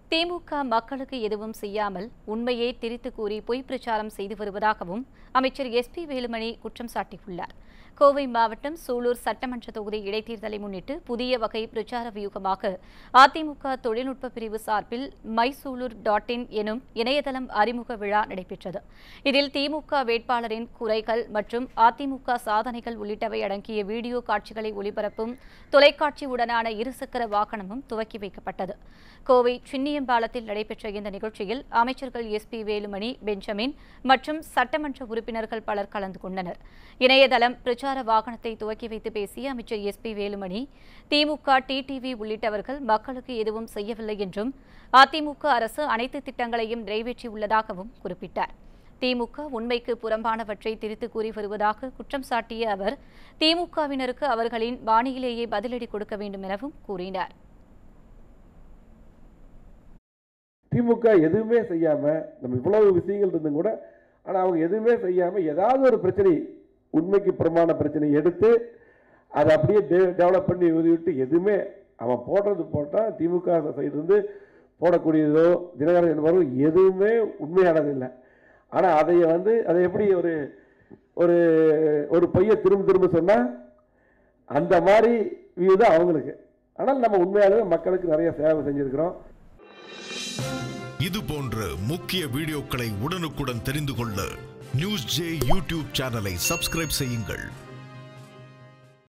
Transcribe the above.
திமுக மக்களுக்கு எதுவும் செய்யாமல் உண்மையை திரித்து கூறி பொய் பிரச்சாரம் செய்து வருவதாகவும் அமைச்சர் எஸ் பி வேலுமணி குற்றம் சாட்டியுள்ளார் கோவை மாவட்டம் சூலூர் சட்டமன்ற தொகுதி இடைத்தேர்தலை முன்னிட்டு புதிய வகை பிரச்சார வியூகமாக அதிமுக தொழில்நுட்ப பிரிவு சார்பில் மைசூலூர் டாட் இன் எனும் இணையதளம் அறிமுக விழா நடைபெற்றது இதில் திமுக வேட்பாளரின் குறைகள் மற்றும் அதிமுக சாதனைகள் உள்ளிட்டவை அடங்கிய வீடியோ காட்சிகளை ஒளிபரப்பும் தொலைக்காட்சியுடனான இருசக்கர வாகனமும் துவக்கி வைக்கப்பட்டது கோவை சின்னியம்பாலத்தில் நடைபெற்ற இந்த நிகழ்ச்சியில் அமைச்சர்கள் எஸ் பி வேலுமணி பெஞ்சமின் மற்றும் சட்டமன்ற உறுப்பினர்கள் பலர் கலந்து கொண்டனர் இணையதளம் பிரச்சார வாகனத்தை துவக்கி வைத்து பேசிய அமைச்சர் எஸ் பி வேலுமணி திமுக டிடிவி உள்ளிட்டவர்கள் மக்களுக்கு எதுவும் செய்யவில்லை என்றும் அதிமுக அரசு அனைத்து திட்டங்களையும் நிறைவேற்றியுள்ளதாகவும் குறிப்பிட்டார் திமுக உண்மைக்கு புறம்பானவற்றை திரித்து கூறி வருவதாக குற்றம் சாட்டிய அவர் திமுகவினருக்கு அவர்களின் பாணியிலேயே பதிலடி கொடுக்க வேண்டும் எனவும் கூறினார் திமுக எதுவுமே செய்யாம நம்ம இவ்வளவு விஷயங்கள் இருந்தும் கூட ஆனா அவங்க எதுவுமே செய்யாம ஏதாவது ஒரு பிரச்சனை உண்மைக்கு புறமான பிரச்சனை எடுத்து அதை அப்படியே டெவலப் பண்ணி விட்டு எதுவுமே அவன் போடுறது போட்டா திமுக சைடு இருந்து போடக்கூடியதோ தினகரன் என்பவரோ எதுவுமே உண்மையானது இல்லை ஆனா அதை வந்து அதை எப்படி ஒரு ஒரு ஒரு பைய திரும்ப திரும்ப சொன்னா அந்த மாதிரி வியூ தான் அவங்களுக்கு ஆனால் நம்ம உண்மையாகவே மக்களுக்கு நிறைய சேவை செஞ்சிருக்கிறோம் இது போன்ற முக்கிய வீடியோக்களை உடனுக்குடன் தெரிந்து கொள்ள நியூஸ் ஜே யூடியூப் சேனலை சப்ஸ்கிரைப் செய்யுங்கள்